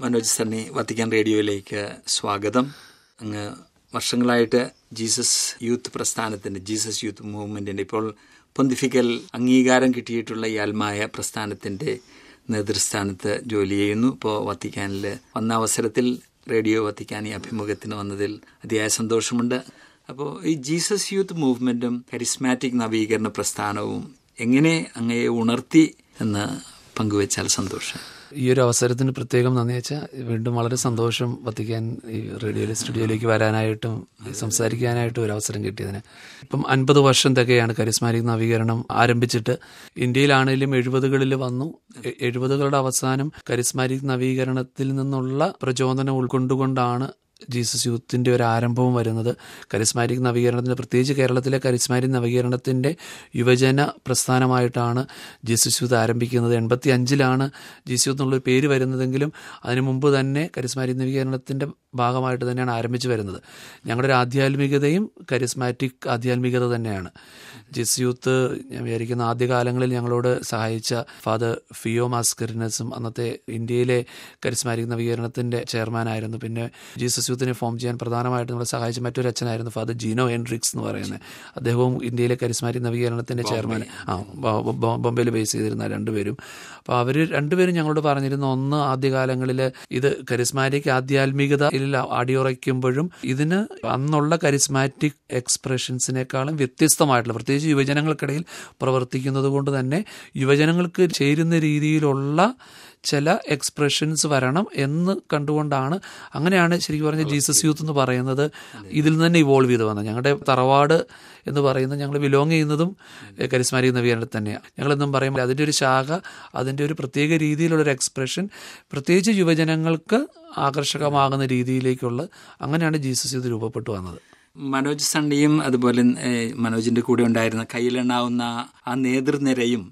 Manoj Sunny Vatican റേഡിയോയിലേക്ക് സ്വാഗതം അങ്ങ് വർഷങ്ങളായിട്ട് ജീസസ് യൂത്ത് പ്രസ്ഥാനത്തിന്റെ ജീസസ് യൂത്ത് മൂവ്മെന്റിന്റെ ഇപ്പോൾ പൊന്തിഫിക്കൽ അംഗീകാരം കിട്ടിയിട്ടുള്ള ഈ അൽമായ പ്രസ്ഥാനത്തിന്റെ നേതൃസ്ഥാനത്ത് ജോലി ചെയ്യുന്നു ഇപ്പോൾ വത്തിക്കാനിൽ വന്ന അവസരത്തിൽ റേഡിയോ വത്തിക്കാൻ ഈ അഭിമുഖത്തിന് വന്നതിൽ അതിയായ സന്തോഷമുണ്ട് അപ്പോൾ ഈ ജീസസ് യൂത്ത് മൂവ്മെന്റും കരിസ്മാറ്റിക് നവീകരണ പ്രസ്ഥാനവും എങ്ങനെ അങ്ങയെ ഉണർത്തി എന്ന് പങ്കുവച്ചാൽ സന്തോഷം ഈ ഒരു അവസരത്തിന് പ്രത്യേകം നന്ദി വെച്ചാൽ വീണ്ടും വളരെ സന്തോഷം വത്തിക്കാൻ ഈ റേഡിയോ സ്റ്റുഡിയോയിലേക്ക് വരാനായിട്ടും സംസാരിക്കാനായിട്ടും ഒരു അവസരം കിട്ടിയതിന് ഇപ്പം അൻപത് വർഷം തികയാണ് കരിസ്മാരിക് നവീകരണം ആരംഭിച്ചിട്ട് ഇന്ത്യയിലാണെങ്കിലും എഴുപതുകളിൽ വന്നു എഴുപതുകളുടെ അവസാനം കരിസ്മാരിക് നവീകരണത്തിൽ നിന്നുള്ള പ്രചോദനം ഉൾക്കൊണ്ടുകൊണ്ടാണ് ജീസസ് യൂത്തിന്റെ ഒരു ആരംഭവും വരുന്നത് കരിസ്മാരിക് നവീകരണത്തിന്റെ പ്രത്യേകിച്ച് കേരളത്തിലെ കരിസ്മാരിക് നവീകരണത്തിന്റെ യുവജന പ്രസ്ഥാനമായിട്ടാണ് ജീസസ് യൂത്ത് ആരംഭിക്കുന്നത് എൺപത്തി അഞ്ചിലാണ് ജീസസ് യൂത്ത് എന്നുള്ളൊരു പേര് വരുന്നതെങ്കിലും അതിനു മുമ്പ് തന്നെ കരിസ്മാരിക് നവീകരണത്തിന്റെ ഭാഗമായിട്ട് തന്നെയാണ് ആരംഭിച്ചു വരുന്നത് ഞങ്ങളുടെ ഒരു ആധ്യാത്മികതയും കരിസ്മാറ്റിക് ആധ്യാത്മികത തന്നെയാണ് ജിസ് യൂത്ത് ഞാൻ വിചാരിക്കുന്ന ആദ്യകാലങ്ങളിൽ ഞങ്ങളോട് സഹായിച്ച ഫാദർ ഫിയോ മാസ്കറിനസും അന്നത്തെ ഇന്ത്യയിലെ കരിസ്മാറ്റിക് നവീകരണത്തിന്റെ ചെയർമാനായിരുന്നു പിന്നെ ജീസസ് യൂത്തിനെ ഫോം ചെയ്യാൻ പ്രധാനമായിട്ട് നമ്മളെ സഹായിച്ച മറ്റൊരു അച്ഛനായിരുന്നു ഫാദർ ജീനോ ഹെൻഡ്രിക്സ് എന്ന് പറയുന്നത് അദ്ദേഹവും ഇന്ത്യയിലെ കരിസ്മാറ്റിക് നവീകരണത്തിന്റെ ചെയർമാൻ ആ ബോംബെയിൽ ബേസ് ചെയ്തിരുന്ന രണ്ടുപേരും അപ്പോൾ അവർ രണ്ടുപേരും ഞങ്ങളോട് പറഞ്ഞിരുന്ന ഒന്ന് ആദ്യകാലങ്ങളിൽ ഇത് കരിസ്മാറ്റിക് ആധ്യാത്മികതയിൽ അടിയുറയ്ക്കുമ്പോഴും ഇതിന് അന്നുള്ള കരിസ്മാറ്റിക് എക്സ്പ്രഷൻസിനേക്കാളും വ്യത്യസ്തമായിട്ടുള്ള പ്രത്യേകിച്ച് യുവജനങ്ങൾക്കിടയിൽ പ്രവർത്തിക്കുന്നത് കൊണ്ട് തന്നെ യുവജനങ്ങൾക്ക് ചേരുന്ന രീതിയിലുള്ള ചില എക്സ്പ്രഷൻസ് വരണം എന്ന് കണ്ടുകൊണ്ടാണ് അങ്ങനെയാണ് ശരിക്കും പറഞ്ഞ ജീസസ് യൂത്ത് എന്ന് പറയുന്നത് ഇതിൽ നിന്ന് തന്നെ ഇവോൾവ് ചെയ്ത് വന്നത് ഞങ്ങളുടെ തറവാട് എന്ന് പറയുന്നത് ഞങ്ങൾ ബിലോങ് ചെയ്യുന്നതും കരിസ്മാരിക് നവീകരണത്തിൽ തന്നെയാണ് ഞങ്ങളെന്നും പറയുമ്പോൾ അതിൻ്റെ ഒരു ശാഖ അതിൻ്റെ ഒരു പ്രത്യേക രീതിയിലുള്ളൊരു എക്സ്പ്രഷൻ പ്രത്യേകിച്ച് യുവജനങ്ങൾക്ക് ആകർഷകമാകുന്ന രീതിയിലേക്കുള്ള അങ്ങനെയാണ് ജീസസ് യൂത്ത് രൂപപ്പെട്ടു വന്നത് മനോജ് സണ്ണിയും അതുപോലെ മനോജിന്റെ കൂടെ ഉണ്ടായിരുന്ന കയ്യിലെണ്ണാവുന്ന ആ നേതൃനിരയും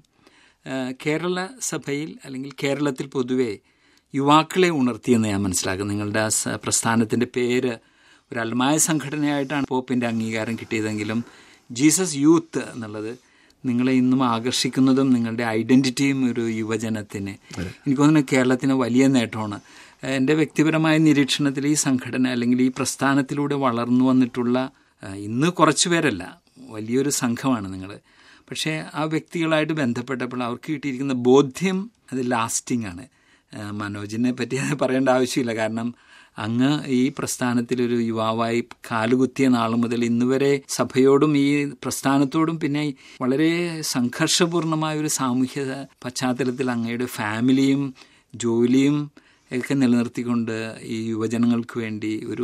കേരള സഭയിൽ അല്ലെങ്കിൽ കേരളത്തിൽ പൊതുവെ യുവാക്കളെ ഉണർത്തിയെന്ന് ഞാൻ മനസ്സിലാക്കുന്നു നിങ്ങളുടെ ആ പ്രസ്ഥാനത്തിൻ്റെ പേര് ഒരു അൽമായ സംഘടനയായിട്ടാണ് പോപ്പിൻ്റെ അംഗീകാരം കിട്ടിയതെങ്കിലും ജീസസ് യൂത്ത് എന്നുള്ളത് നിങ്ങളെ ഇന്നും ആകർഷിക്കുന്നതും നിങ്ങളുടെ ഐഡൻറ്റിറ്റിയും ഒരു യുവജനത്തിന് എനിക്ക് തോന്നുന്നു കേരളത്തിന് വലിയ നേട്ടമാണ് എൻ്റെ വ്യക്തിപരമായ നിരീക്ഷണത്തിൽ ഈ സംഘടന അല്ലെങ്കിൽ ഈ പ്രസ്ഥാനത്തിലൂടെ വളർന്നു വന്നിട്ടുള്ള ഇന്ന് കുറച്ചു പേരല്ല വലിയൊരു സംഘമാണ് നിങ്ങൾ പക്ഷേ ആ വ്യക്തികളായിട്ട് ബന്ധപ്പെട്ടപ്പോൾ അവർക്ക് കിട്ടിയിരിക്കുന്ന ബോധ്യം അത് ലാസ്റ്റിംഗ് ആണ് മനോജിനെ പറ്റി പറയേണ്ട ആവശ്യമില്ല കാരണം അങ്ങ് ഈ പ്രസ്ഥാനത്തിലൊരു യുവാവായി കാലുകുത്തിയ നാൾ മുതൽ ഇന്നുവരെ സഭയോടും ഈ പ്രസ്ഥാനത്തോടും പിന്നെ വളരെ സംഘർഷപൂർണമായ ഒരു സാമൂഹ്യ പശ്ചാത്തലത്തിൽ അങ്ങയുടെ ഫാമിലിയും ജോലിയും ഒക്കെ നിലനിർത്തിക്കൊണ്ട് ഈ യുവജനങ്ങൾക്ക് വേണ്ടി ഒരു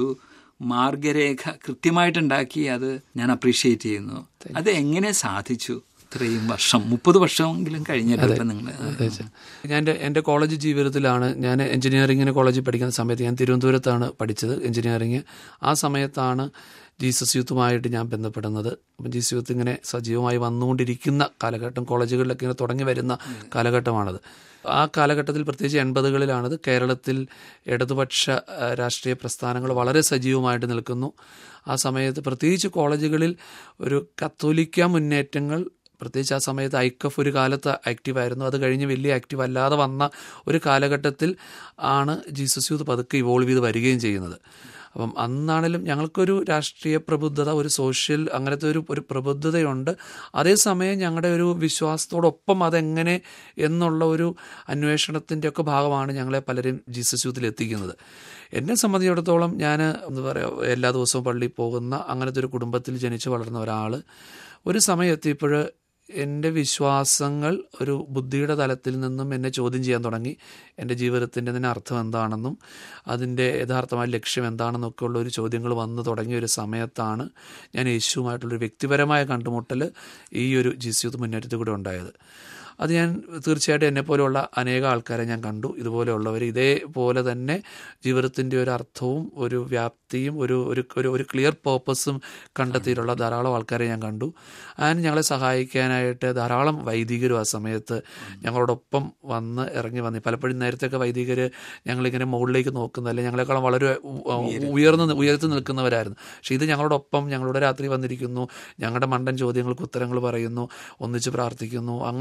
മാർഗരേഖ കൃത്യമായിട്ടുണ്ടാക്കി അത് ഞാൻ അപ്രീഷിയേറ്റ് ചെയ്യുന്നു അത് എങ്ങനെ സാധിച്ചു ഇത്രയും വർഷം മുപ്പത് വർഷമെങ്കിലും കഴിഞ്ഞിട്ട് നിങ്ങൾ ഞാൻ എൻ്റെ എൻ്റെ കോളേജ് ജീവിതത്തിലാണ് ഞാൻ എഞ്ചിനീയറിങ്ങിന് കോളേജിൽ പഠിക്കുന്ന സമയത്ത് ഞാൻ തിരുവനന്തപുരത്താണ് പഠിച്ചത് എഞ്ചിനീയറിങ് ആ സമയത്താണ് ജീസസ് യൂത്തുമായിട്ട് ഞാൻ ബന്ധപ്പെടുന്നത് അപ്പം ജീസസ് യൂത്ത് ഇങ്ങനെ സജീവമായി വന്നുകൊണ്ടിരിക്കുന്ന കാലഘട്ടം കോളേജുകളിലൊക്കെ ഇങ്ങനെ തുടങ്ങി വരുന്ന കാലഘട്ടമാണത് ആ കാലഘട്ടത്തിൽ പ്രത്യേകിച്ച് എൺപതുകളിലാണത് കേരളത്തിൽ ഇടതുപക്ഷ രാഷ്ട്രീയ പ്രസ്ഥാനങ്ങൾ വളരെ സജീവമായിട്ട് നിൽക്കുന്നു ആ സമയത്ത് പ്രത്യേകിച്ച് കോളേജുകളിൽ ഒരു കത്തോലിക്ക മുന്നേറ്റങ്ങൾ പ്രത്യേകിച്ച് ആ സമയത്ത് ഐക്കഫ് ഒരു കാലത്ത് ആക്റ്റീവായിരുന്നു അത് കഴിഞ്ഞ് വലിയ ആക്റ്റീവ് അല്ലാതെ വന്ന ഒരു കാലഘട്ടത്തിൽ ആണ് ജീസസ് യൂത്ത് പതുക്കെ ഇവോൾവ് ചെയ്ത് വരികയും ചെയ്യുന്നത് അപ്പം അന്നാണെങ്കിലും ഞങ്ങൾക്കൊരു രാഷ്ട്രീയ പ്രബുദ്ധത ഒരു സോഷ്യൽ അങ്ങനത്തെ ഒരു ഒരു പ്രബുദ്ധതയുണ്ട് അതേസമയം ഞങ്ങളുടെ ഒരു വിശ്വാസത്തോടൊപ്പം അതെങ്ങനെ എന്നുള്ള ഒരു അന്വേഷണത്തിൻ്റെ ഒക്കെ ഭാഗമാണ് ഞങ്ങളെ പലരും ജീസസ് യൂത്തിൽ എത്തിക്കുന്നത് എന്നെ സംബന്ധിച്ചിടത്തോളം ഞാൻ എന്താ പറയുക എല്ലാ ദിവസവും പള്ളിയിൽ പോകുന്ന അങ്ങനത്തെ ഒരു കുടുംബത്തിൽ ജനിച്ചു വളർന്ന ഒരാൾ ഒരു സമയം എത്തിയപ്പോൾ എൻ്റെ വിശ്വാസങ്ങൾ ഒരു ബുദ്ധിയുടെ തലത്തിൽ നിന്നും എന്നെ ചോദ്യം ചെയ്യാൻ തുടങ്ങി എൻ്റെ ജീവിതത്തിൻ്റെ തന്നെ അർത്ഥം എന്താണെന്നും അതിൻ്റെ യഥാർത്ഥമായ ലക്ഷ്യം എന്താണെന്നൊക്കെ ഉള്ള ഒരു ചോദ്യങ്ങൾ വന്നു തുടങ്ങിയ ഒരു സമയത്താണ് ഞാൻ യേശുവുമായിട്ടുള്ളൊരു വ്യക്തിപരമായ കണ്ടുമുട്ടൽ ഈ ഒരു ജിസ്യൂത്ത് മുന്നേറ്റത്തിൽ കൂടെ ഉണ്ടായത് അത് ഞാൻ തീർച്ചയായിട്ടും എന്നെപ്പോലെയുള്ള അനേക ആൾക്കാരെ ഞാൻ കണ്ടു ഇതുപോലെയുള്ളവർ ഇതേപോലെ തന്നെ ജീവിതത്തിൻ്റെ ഒരു അർത്ഥവും ഒരു വ്യാപ്തിയും ഒരു ഒരു ഒരു ഒരു ക്ലിയർ പേർപ്പസും കണ്ടെത്തിയിട്ടുള്ള ധാരാളം ആൾക്കാരെ ഞാൻ കണ്ടു ആൻഡ് ഞങ്ങളെ സഹായിക്കാനായിട്ട് ധാരാളം വൈദികരും ആ സമയത്ത് ഞങ്ങളോടൊപ്പം വന്ന് ഇറങ്ങി വന്നു പലപ്പോഴും നേരത്തെയൊക്കെ വൈദികർ ഞങ്ങളിങ്ങനെ മുകളിലേക്ക് നോക്കുന്ന അല്ലെങ്കിൽ ഞങ്ങളെക്കാളും വളരെ ഉയർന്ന് ഉയർത്തി നിൽക്കുന്നവരായിരുന്നു പക്ഷേ ഇത് ഞങ്ങളോടൊപ്പം ഞങ്ങളുടെ രാത്രി വന്നിരിക്കുന്നു ഞങ്ങളുടെ മണ്ടൻ ചോദ്യങ്ങൾക്ക് ഉത്തരങ്ങൾ പറയുന്നു ഒന്നിച്ച് പ്രാർത്ഥിക്കുന്നു അങ്ങനെയുള്ള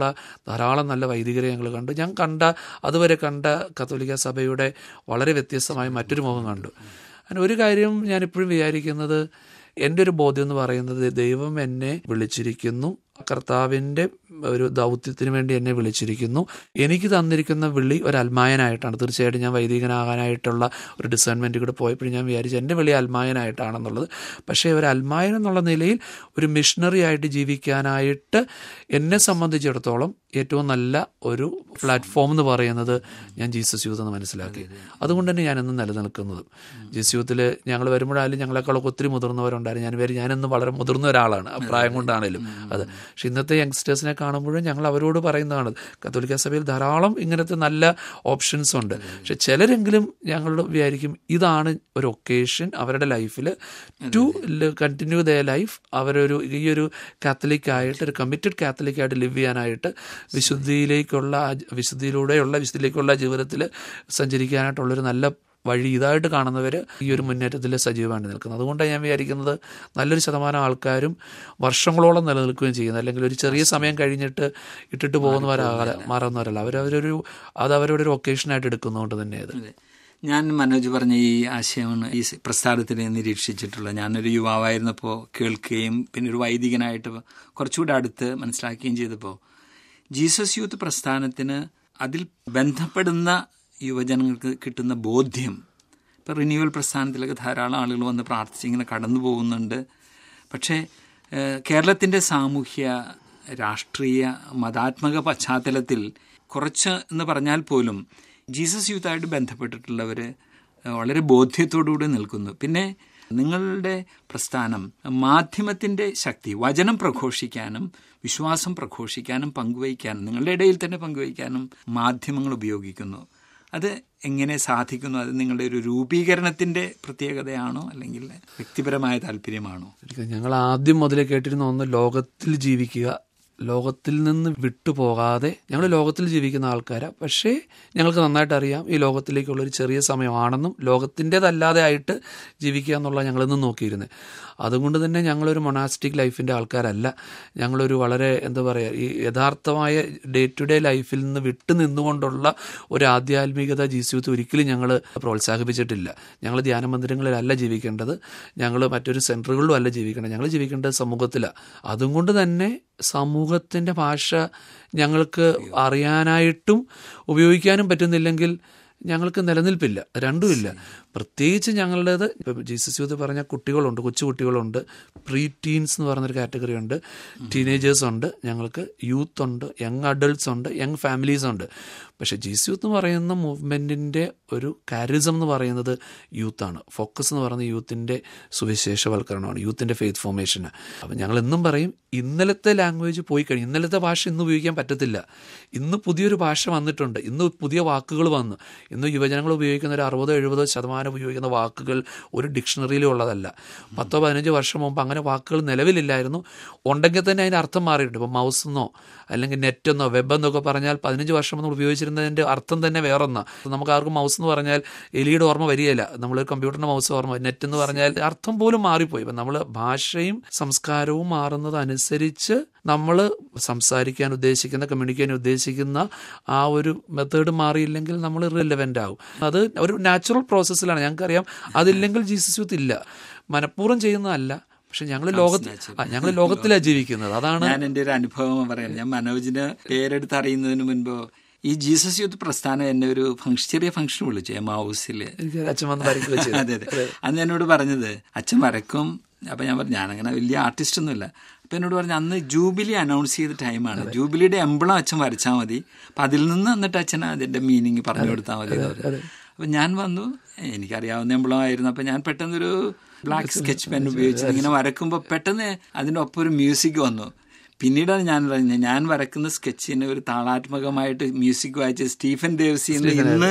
ധാരാളം നല്ല വൈദികരെ ഞങ്ങൾ കണ്ടു ഞാൻ കണ്ട അതുവരെ കണ്ട കത്തോലിക്ക സഭയുടെ വളരെ വ്യത്യസ്തമായ മറ്റൊരു മുഖം കണ്ടു അങ്ങനെ ഒരു കാര്യം ഞാൻ ഇപ്പോഴും വിചാരിക്കുന്നത് എൻ്റെ ഒരു ബോധ്യം എന്ന് പറയുന്നത് ദൈവം എന്നെ വിളിച്ചിരിക്കുന്നു കർത്താവിൻ്റെ ഒരു ദൗത്യത്തിന് വേണ്ടി എന്നെ വിളിച്ചിരിക്കുന്നു എനിക്ക് തന്നിരിക്കുന്ന വിളി ഒരു അൽമായനായിട്ടാണ് തീർച്ചയായിട്ടും ഞാൻ വൈദികനാകാനായിട്ടുള്ള ഒരു ഡിസൈൻമെൻറ്റ് കൂടെ പോയപ്പോഴും ഞാൻ വിചാരിച്ചു എൻ്റെ വിളി അൽമായനായിട്ടാണെന്നുള്ളത് പക്ഷേ ഒരു അൽമായൻ എന്നുള്ള നിലയിൽ ഒരു മിഷണറി ആയിട്ട് ജീവിക്കാനായിട്ട് എന്നെ സംബന്ധിച്ചിടത്തോളം ഏറ്റവും നല്ല ഒരു പ്ലാറ്റ്ഫോം എന്ന് പറയുന്നത് ഞാൻ ജീസസ് യൂത്ത് എന്ന് മനസ്സിലാക്കി അതുകൊണ്ട് തന്നെ ഞാനെന്നും നിലനിൽക്കുന്നത് ജീസസ് യൂത്തിൽ ഞങ്ങൾ വരുമ്പോഴായാലും ഞങ്ങളെക്കാളൊക്കെ ഒത്തിരി മുതിർന്നവരുണ്ടായിരുന്നു ഞാൻ പേര് ഞാനെന്നും വളരെ മുതിർന്ന ഒരാളാണ് ആ പ്രായം കൊണ്ടാണേലും അത് പക്ഷെ ഇന്നത്തെ യങ്സ്റ്റേഴ്സിനെ കാണുമ്പോഴും ഞങ്ങൾ അവരോട് പറയുന്നതാണ് കത്തോലിക്ക സഭയിൽ ധാരാളം ഇങ്ങനത്തെ നല്ല ഓപ്ഷൻസ് ഉണ്ട് പക്ഷെ ചിലരെങ്കിലും ഞങ്ങളോട് വിചാരിക്കും ഇതാണ് ഒരു ഒക്കേഷൻ അവരുടെ ലൈഫിൽ ടു കണ്ടിന്യൂ ദ ലൈഫ് അവരൊരു ഈ ഒരു കാത്തലിക് ആയിട്ട് ഒരു കമ്മിറ്റഡ് കാത്തലിക് ആയിട്ട് ലിവ് ചെയ്യാനായിട്ട് വിശുദ്ധിയിലേക്കുള്ള വിശുദ്ധിയിലൂടെയുള്ള വിശുദ്ധിയിലേക്കുള്ള ജീവിതത്തിൽ സഞ്ചരിക്കാനായിട്ടുള്ളൊരു നല്ല വഴി ഇതായിട്ട് കാണുന്നവർ ഈ ഒരു മുന്നേറ്റത്തിൽ സജീവമായിട്ട് നിൽക്കുന്നത് അതുകൊണ്ടാണ് ഞാൻ വിചാരിക്കുന്നത് നല്ലൊരു ശതമാനം ആൾക്കാരും വർഷങ്ങളോളം നിലനിൽക്കുകയും ചെയ്യുന്നത് അല്ലെങ്കിൽ ഒരു ചെറിയ സമയം കഴിഞ്ഞിട്ട് ഇട്ടിട്ട് പോകുന്നവരാകാതെ മാറുന്നവരല്ല അവരവരൊരു അത് അവരുടെ ഒരു ഒക്കേഷനായിട്ട് എടുക്കുന്നതുകൊണ്ട് തന്നെ അത് ഞാൻ മനോജ് പറഞ്ഞ ഈ ആശയമാണ് ഈ പ്രസ്ഥാനത്തിനെ നിരീക്ഷിച്ചിട്ടുള്ളത് ഞാനൊരു യുവാവായിരുന്നപ്പോൾ കേൾക്കുകയും പിന്നെ ഒരു വൈദികനായിട്ട് കുറച്ചുകൂടെ അടുത്ത് മനസ്സിലാക്കുകയും ചെയ്തപ്പോൾ ജീസസ് യൂത്ത് പ്രസ്ഥാനത്തിന് അതിൽ ബന്ധപ്പെടുന്ന യുവജനങ്ങൾക്ക് കിട്ടുന്ന ബോധ്യം ഇപ്പം റിന്യൂവൽ പ്രസ്ഥാനത്തിലൊക്കെ ധാരാളം ആളുകൾ വന്ന് പ്രാർത്ഥിച്ച് ഇങ്ങനെ കടന്നു പോകുന്നുണ്ട് പക്ഷേ കേരളത്തിൻ്റെ സാമൂഹ്യ രാഷ്ട്രീയ മതാത്മക പശ്ചാത്തലത്തിൽ കുറച്ച് എന്ന് പറഞ്ഞാൽ പോലും ജീസസ് യൂത്തായിട്ട് ബന്ധപ്പെട്ടിട്ടുള്ളവർ വളരെ ബോധ്യത്തോടുകൂടി നിൽക്കുന്നു പിന്നെ നിങ്ങളുടെ പ്രസ്ഥാനം മാധ്യമത്തിൻ്റെ ശക്തി വചനം പ്രഘോഷിക്കാനും വിശ്വാസം പ്രഘോഷിക്കാനും പങ്കുവയ്ക്കാനും നിങ്ങളുടെ ഇടയിൽ തന്നെ പങ്കുവയ്ക്കാനും മാധ്യമങ്ങൾ ഉപയോഗിക്കുന്നു അത് എങ്ങനെ സാധിക്കുന്നു അത് നിങ്ങളുടെ ഒരു രൂപീകരണത്തിന്റെ പ്രത്യേകതയാണോ അല്ലെങ്കിൽ വ്യക്തിപരമായ താല്പര്യമാണോ ഞങ്ങൾ ആദ്യം മുതലേ കേട്ടിരുന്ന ഒന്ന് ലോകത്തിൽ ജീവിക്കുക ലോകത്തിൽ നിന്ന് വിട്ടുപോകാതെ ഞങ്ങൾ ലോകത്തിൽ ജീവിക്കുന്ന ആൾക്കാരാണ് പക്ഷേ ഞങ്ങൾക്ക് നന്നായിട്ട് അറിയാം ഈ ലോകത്തിലേക്കുള്ള ഒരു ചെറിയ സമയമാണെന്നും ലോകത്തിൻ്റെതല്ലാതെ ആയിട്ട് ജീവിക്കുക എന്നുള്ള ഞങ്ങളിന്ന് നോക്കിയിരുന്നത് അതുകൊണ്ട് തന്നെ ഞങ്ങളൊരു മൊണാസ്റ്റിക് ലൈഫിൻ്റെ ആൾക്കാരല്ല ഞങ്ങളൊരു വളരെ എന്താ പറയുക ഈ യഥാർത്ഥമായ ഡേ ടു ഡേ ലൈഫിൽ നിന്ന് വിട്ടു നിന്നുകൊണ്ടുള്ള ഒരു ആധ്യാത്മികത ജീവിതത്തിൽ ഒരിക്കലും ഞങ്ങൾ പ്രോത്സാഹിപ്പിച്ചിട്ടില്ല ഞങ്ങൾ ധ്യാന മന്ദിരങ്ങളിലല്ല ജീവിക്കേണ്ടത് ഞങ്ങൾ മറ്റൊരു സെൻറ്ററുകളിലും അല്ല ജീവിക്കേണ്ടത് ഞങ്ങൾ ജീവിക്കേണ്ടത് സമൂഹത്തിലാണ് അതുകൊണ്ട് തന്നെ സമൂഹത്തിൻ്റെ ഭാഷ ഞങ്ങൾക്ക് അറിയാനായിട്ടും ഉപയോഗിക്കാനും പറ്റുന്നില്ലെങ്കിൽ ഞങ്ങൾക്ക് നിലനിൽപ്പില്ല രണ്ടുമില്ല പ്രത്യേകിച്ച് ഞങ്ങളുടേത് ഇപ്പം ജീസസ് യൂത്ത് പറഞ്ഞ കുട്ടികളുണ്ട് കൊച്ചു കുട്ടികളുണ്ട് പ്രീ ടീൻസ് എന്ന് പറഞ്ഞൊരു കാറ്റഗറി ഉണ്ട് ടീനേജേഴ്സ് ഉണ്ട് ഞങ്ങൾക്ക് യൂത്ത് ഉണ്ട് യങ് അഡൾട്ട്സ് ഉണ്ട് യങ് ഫാമിലീസ് ഉണ്ട് പക്ഷേ ജീസ് യൂത്ത് എന്ന് പറയുന്ന മൂവ്മെൻറ്റിൻ്റെ ഒരു കാരിസം എന്ന് പറയുന്നത് യൂത്താണ് ഫോക്കസ് എന്ന് പറയുന്നത് യൂത്തിൻ്റെ സുവിശേഷവൽക്കരണമാണ് യൂത്തിൻ്റെ ഫെയ്ത്ത് ഫോർമേഷന് അപ്പം ഞങ്ങൾ എന്നും പറയും ഇന്നലത്തെ ലാംഗ്വേജ് പോയി കഴിഞ്ഞു ഇന്നലത്തെ ഭാഷ ഇന്ന് ഉപയോഗിക്കാൻ പറ്റത്തില്ല ഇന്ന് പുതിയൊരു ഭാഷ വന്നിട്ടുണ്ട് ഇന്ന് പുതിയ വാക്കുകൾ വന്നു ഇന്ന് യുവജനങ്ങൾ ഉപയോഗിക്കുന്ന ഒരു അറുപതോ എഴുപതോ ശതമാനം ഉപയോഗിക്കുന്ന വാക്കുകൾ ഒരു ഡിക്ഷണറിയിലും ഉള്ളതല്ല പത്തോ പതിനഞ്ചോ വർഷം മുമ്പ് അങ്ങനെ വാക്കുകൾ നിലവിലില്ലായിരുന്നു ഉണ്ടെങ്കിൽ തന്നെ അതിൻ്റെ അർത്ഥം മാറിയിട്ടുണ്ട് ഇപ്പോൾ മൗസ് എന്നോ അല്ലെങ്കിൽ നെറ്റ് എന്നോ വെബ് എന്നൊക്കെ പറഞ്ഞാൽ പതിനഞ്ച് വർഷം നമ്മൾ ഉപയോഗിച്ചിരുന്നതിൻ്റെ അർത്ഥം തന്നെ വേറൊന്നാണ് നമുക്ക് ആർക്കും മൗസ് എന്ന് പറഞ്ഞാൽ എലിയുടെ ഓർമ്മ വരികയില്ല നമ്മൾ കമ്പ്യൂട്ടറിൻ്റെ മൗസ് ഓർമ്മ നെറ്റ് എന്ന് പറഞ്ഞാൽ അർത്ഥം പോലും മാറിപ്പോയി ഇപ്പം നമ്മൾ ഭാഷയും സംസ്കാരവും മാറുന്നത് അനുസരിച്ച് നമ്മൾ സംസാരിക്കാൻ ഉദ്ദേശിക്കുന്ന കമ്മ്യൂണിക്കേഷൻ ഉദ്ദേശിക്കുന്ന ആ ഒരു മെത്തേഡ് മാറിയില്ലെങ്കിൽ നമ്മൾ റിലവൻ്റ് ആവും അത് ഒരു നാച്ചുറൽ പ്രോസസ്സിലാണ് ഞങ്ങൾക്കറിയാം അതില്ലെങ്കിൽ ജീസസ് യൂത്ത് ഇല്ല മനഃപൂർവ്വം ചെയ്യുന്നതല്ല പക്ഷെ ഞങ്ങൾ ലോകത്തിൽ ഞങ്ങൾ ലോകത്തിലാണ് ജീവിക്കുന്നത് അതാണ് ഞാൻ എൻ്റെ ഒരു അനുഭവം പറയാം ഞാൻ മനോജിന് പേരെടുത്ത് അറിയുന്നതിന് മുൻപ് ഈ ജീസസ് യൂത്ത് പ്രസ്ഥാനം എന്നെ ഒരു ഫംഗ്ഷൻ ചെറിയ ഫംഗ്ഷൻ വിളിച്ചു എം ഹൗസിൽ അച്ഛൻ വന്ന് വരയ്ക്കുക അതെ അതെ അന്ന് എന്നോട് പറഞ്ഞത് അച്ഛൻ വരക്കും അപ്പൊ ഞാൻ പറഞ്ഞു ഞാനങ്ങനെ വലിയ ആർട്ടിസ്റ്റ് ഒന്നുമില്ല അപ്പൊ എന്നോട് പറഞ്ഞു അന്ന് ജൂബിലി അനൗൺസ് ചെയ്ത ടൈമാണ് ജൂബിലിയുടെ എംബ്ലം അച്ഛൻ വരച്ചാൽ മതി അപ്പൊ അതിൽ നിന്ന് എന്നിട്ട് അച്ഛൻ അതിന്റെ മീനിങ് പറഞ്ഞു കൊടുത്താൽ മതി എന്ന് പറഞ്ഞു അപ്പൊ ഞാൻ വന്നു എനിക്കറിയാവുന്ന എംബ്ലം ആയിരുന്നു അപ്പൊ ഞാൻ പെട്ടെന്നൊരു ബ്ലാക്ക് സ്കെച്ച് പെൻ ഉപയോഗിച്ച് ഇങ്ങനെ വരക്കുമ്പോൾ പെട്ടെന്ന് അതിൻ്റെ ഒപ്പം ഒരു മ്യൂസിക് വന്നു പിന്നീടാണ് ഞാൻ പറഞ്ഞത് ഞാൻ വരക്കുന്ന സ്കെച്ചിന് ഒരു താളാത്മകമായിട്ട് മ്യൂസിക് വായിച്ച സ്റ്റീഫൻ ദേവസി എന്ന് ഇന്ന്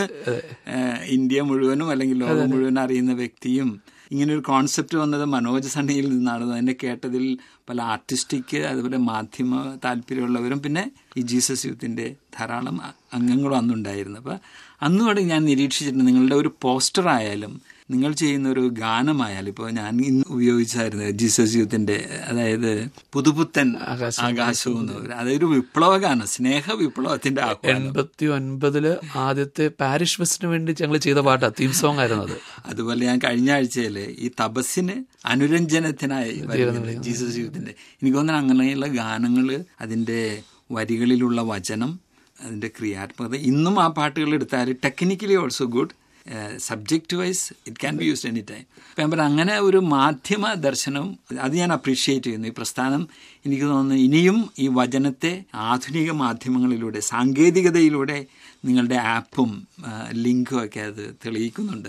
ഇന്ത്യ മുഴുവനും അല്ലെങ്കിൽ ലോകം മുഴുവനും അറിയുന്ന വ്യക്തിയും ഇങ്ങനെ ഒരു കോൺസെപ്റ്റ് വന്നത് മനോജ് സണ്ണിയിൽ നിന്നാണ് അതിനെ കേട്ടതിൽ പല ആർട്ടിസ്റ്റിക് അതുപോലെ മാധ്യമ താല്പര്യമുള്ളവരും പിന്നെ ഈ ജീസസ് യൂത്തിൻ്റെ ധാരാളം അംഗങ്ങളും അന്നുണ്ടായിരുന്നു അപ്പോൾ അന്നുകൂടെ ഞാൻ നിരീക്ഷിച്ചിട്ടുണ്ട് നിങ്ങളുടെ ഒരു പോസ്റ്റർ ആയാലും നിങ്ങൾ ചെയ്യുന്ന ഒരു ഗാനമായാലും ഇപ്പോൾ ഞാൻ ഇന്ന് ഉപയോഗിച്ചായിരുന്നു ജീസസ് യൂത്തിന്റെ അതായത് പുതുപുത്തൻ ആകാശവും എന്ന് പറയും. അതൊരു വിപ്ലവ ഗാനം സ്നേഹ വിപ്ലവത്തിന്റെ ആഹ്വാനം എൺപത്തി ഒൻപതില് ആദ്യത്തെ പാരിഷ് ഫെസ്റ്റിന് വേണ്ടി ഞങ്ങൾ ചെയ്ത പാട്ടാ തീം സോങ് ആയിരുന്നു അത് അതുപോലെ ഞാൻ കഴിഞ്ഞ ആഴ്ചയിൽ ഈ തപസ്സിന് അനുരഞ്ജനത്തിനായി വരുന്നത് ജീസസ് യൂത്തിന്റെ എനിക്ക് തോന്നുന്നു അങ്ങനെയുള്ള ഗാനങ്ങൾ അതിൻ്റെ വരികളിലുള്ള വചനം അതിൻ്റെ ക്രിയാത്മകത ഇന്നും ആ പാട്ടുകൾ എടുത്താൽ technically also good subject wise it can be used any time അപ്പം ഞാൻ പറയാം അങ്ങനെ ഒരു മാധ്യമ ദർശനം അത് ഞാൻ അപ്രീഷിയേറ്റ് ചെയ്യുന്നു ഈ പ്രസ്ഥാനം എനിക്ക് തോന്നുന്നു ഇനിയും ഈ വചനത്തെ ആധുനിക മാധ്യമങ്ങളിലൂടെ സാങ്കേതികതയിലൂടെ നിങ്ങളുടെ ആപ്പും ലിങ്കും ഒക്കെ അത് തെളിയിക്കുന്നുണ്ട്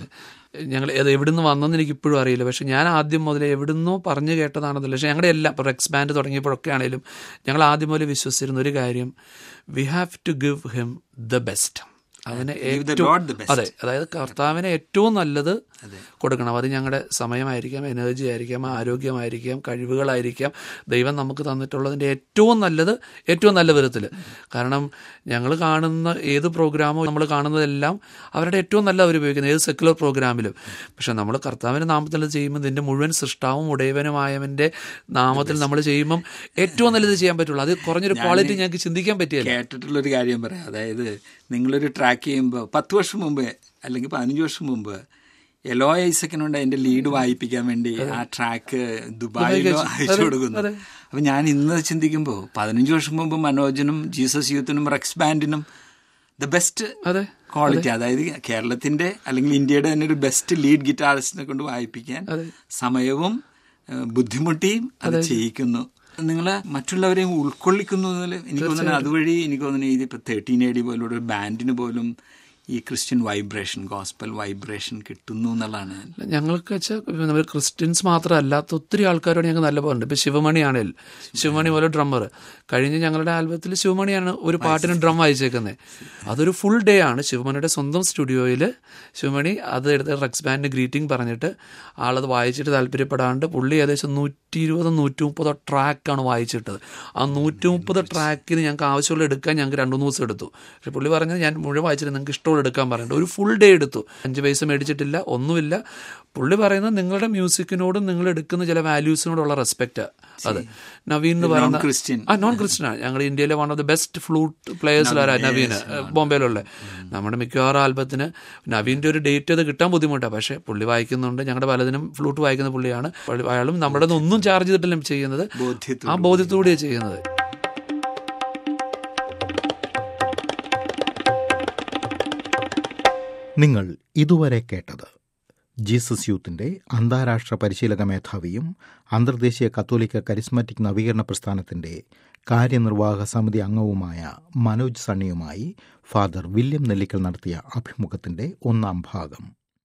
ഞങ്ങൾ അത് എവിടുന്ന് വന്നെന്ന് എനിക്ക് ഇപ്പോഴും അറിയില്ല പക്ഷെ ഞാൻ ആദ്യം മുതൽ എവിടുന്നോ പറഞ്ഞു കേട്ടതാണെന്നില്ല പക്ഷെ ഞങ്ങളുടെ എല്ലാം ഇപ്പോൾ എക്സ് ബാൻഡ് തുടങ്ങിയപ്പോഴൊക്കെ ആണെങ്കിലും ഞങ്ങൾ ആദ്യം മുതൽ വിശ്വസിച്ചിരുന്ന ഒരു കാര്യം we have to give him the best അതിന് Give the ഏറ്റവും Lord the best. അതെ അതായത് കർത്താവിന് ഏറ്റവും നല്ലത് കൊടുക്കണം അത് ഞങ്ങളുടെ സമയമായിരിക്കാം എനർജി ആയിരിക്കാം ആരോഗ്യമായിരിക്കാം കഴിവുകളായിരിക്കാം ദൈവം നമുക്ക് തന്നിട്ടുള്ളതിൻ്റെ ഏറ്റവും നല്ലത് ഏറ്റവും നല്ല വിധത്തിൽ കാരണം ഞങ്ങൾ കാണുന്ന ഏത് പ്രോഗ്രാമോ നമ്മൾ കാണുന്നതെല്ലാം അവരുടെ ഏറ്റവും നല്ല അവർ ഉപയോഗിക്കുന്നത് ഏത് സെക്കുലർ പ്രോഗ്രാമിലും പക്ഷെ നമ്മൾ കർത്താവിൻ്റെ നാമത്തിൽ ചെയ്യുമ്പോൾ ഇതിൻ്റെ മുഴുവൻ സൃഷ്ടാവും ഉടയവനുമായവൻ്റെ നാമത്തിൽ നമ്മൾ ചെയ്യുമ്പം ഏറ്റവും നല്ലത് ചെയ്യാൻ പറ്റുള്ളൂ അത് കുറഞ്ഞൊരു ക്വാളിറ്റി ഞങ്ങൾക്ക് ചിന്തിക്കാൻ പറ്റിയല്ല കേട്ടിട്ടുള്ളൊരു കാര്യം പറയാം അതായത് നിങ്ങളൊരു ട്രാക്ക് ചെയ്യുമ്പോൾ പത്ത് വർഷം മുമ്പ് അല്ലെങ്കിൽ പതിനഞ്ച് വർഷം മുമ്പ് എലോ ഐസക്കിനുണ്ട് അതിന്റെ ലീഡ് വായിപ്പിക്കാൻ വേണ്ടി ആ ട്രാക്ക് ദുബായിലോ അയച്ചു കൊടുക്കുന്നു അപ്പൊ ഞാൻ ഇന്ന് ചിന്തിക്കുമ്പോൾ പതിനഞ്ച് വർഷം മുമ്പ് മനോജനും ജീസസ് യൂത്തിനും റെക്സ് ബാൻഡിനും ദ ബെസ്റ്റ് അതെ ക്വാളിറ്റി അതായത് കേരളത്തിന്റെ അല്ലെങ്കിൽ ഇന്ത്യയുടെ തന്നെ ഒരു ബെസ്റ്റ് ലീഡ് ഗിറ്റാറിസ്റ്റിനെ കൊണ്ട് വായിപ്പിക്കാൻ സമയവും ഏഹ്, ബുദ്ധിമുട്ടിയും അത് ചെയ്യിക്കുന്നു നിങ്ങൾ മറ്റുള്ളവരെയും ഉൾക്കൊള്ളിക്കുന്നതിൽ എനിക്ക് തോന്നുന്നു അതുവഴി എനിക്ക് തോന്നുന്നു ഇതിപ്പോൾ തേർട്ടീൻ എ ഡി പോലുള്ള ഒരു ബാൻഡിന് പോലും ഈ ക്രിസ്ത്യൻ വൈബ്രേഷൻ ഗോസ്പൽ വൈബ്രേഷൻ കിട്ടുന്നു എന്നുള്ളതാണ് ഞങ്ങൾക്ക് വെച്ചാൽ നമ്മൾ ക്രിസ്ത്യൻസ് മാത്രമല്ലാത്ത ഒത്തിരി ആൾക്കാരോട് ഞങ്ങൾക്ക് നല്ല പോകുന്നുണ്ട് ഇപ്പം ശിവമണി ആണേൽ ശിവമണി പോലെ ഡ്രമ്മർ കഴിഞ്ഞ ഞങ്ങളുടെ ആൽബത്തിൽ ശിവമണിയാണ് ഒരു പാട്ടിന് ഡ്രം വായിച്ചേക്കുന്നത് അതൊരു ഫുൾ ഡേ ആണ് ശിവമണിയുടെ സ്വന്തം സ്റ്റുഡിയോയിൽ ശിവമണി അത് എടുത്ത് റെക്സ് ബാൻഡിന് ഗ്രീറ്റിംഗ് പറഞ്ഞിട്ട് ആളത് വായിച്ചിട്ട് താല്പര്യപ്പെടാണ്ട് പുള്ളി ഏകദേശം നൂറ്റി ഇരുപതോ നൂറ്റി മുപ്പതോ ട്രാക്കാണ് വായിച്ചിട്ടത് ആ നൂറ്റി മുപ്പത് ട്രാക്കിന് ഞങ്ങൾക്ക് ആവശ്യമുള്ള എടുക്കാൻ ഞങ്ങൾക്ക് രണ്ടു മൂന്ന് ദിവസം എടുത്തു പക്ഷെ പുള്ളി പറഞ്ഞത് ഞാൻ മുഴുവൻ വായിച്ചിട്ട് നിങ്ങൾക്ക് ഇഷ്ടമുള്ള എടുക്കാൻ പറഞ്ഞിട്ട് ഒരു ഫുൾ ഡേ എടുത്തു അഞ്ച് പൈസ മേടിച്ചിട്ടില്ല ഒന്നുമില്ല പുള്ളി പറയുന്നത് നിങ്ങളുടെ മ്യൂസിക്കിനോടും നിങ്ങൾ എടുക്കുന്ന ചില വാല്യൂസിനോടുള്ള റെസ്പെക്റ്റ് അത് നവീൻ എന്ന് പറയുന്ന ക്രിസ്ത്യൻ ആ നോൺ ക്രിസ്ത്യൻ ആണ് ഞങ്ങൾ ഇന്ത്യയിലെ one of the best flute പ്ലേയേഴ്സിലാരാ നവീന് ബോംബെയിലുള്ള നമ്മുടെ മിക്കവാറും ആൽബത്തിന് നവീൻ്റെ ഒരു ഡേറ്റ് അത് കിട്ടാൻ ബുദ്ധിമുട്ടാണ് പക്ഷേ പുള്ളി വായിക്കുന്നുണ്ട് ഞങ്ങളുടെ പലതിനും ഫ്ലൂട്ട് വായിക്കുന്ന പുള്ളിയാണ് പുള്ളി- അയാളും നമ്മുടെ ഒന്നും ചാർജ് ചെയ്തിട്ടല്ല ചെയ്യുന്നത് ബോധ്യത്തോടെ ആ ബോധ്യത്തോടെയാണ് ചെയ്യുന്നത് നിങ്ങൾ ഇതുവരെ കേട്ടത് ജീസസ് യൂത്തിന്റെ അന്താരാഷ്ട്ര പരിശീലക മേധാവിയും അന്തർദേശീയ കത്തോലിക്ക കരിസ്മാറ്റിക് നവീകരണ പ്രസ്ഥാനത്തിന്റെ കാര്യനിർവാഹക സമിതി അംഗവുമായ മനോജ് സണ്ണിയുമായി ഫാദർ വില്യം നെല്ലിക്കൽ നടത്തിയ അഭിമുഖത്തിന്റെ ഒന്നാം ഭാഗം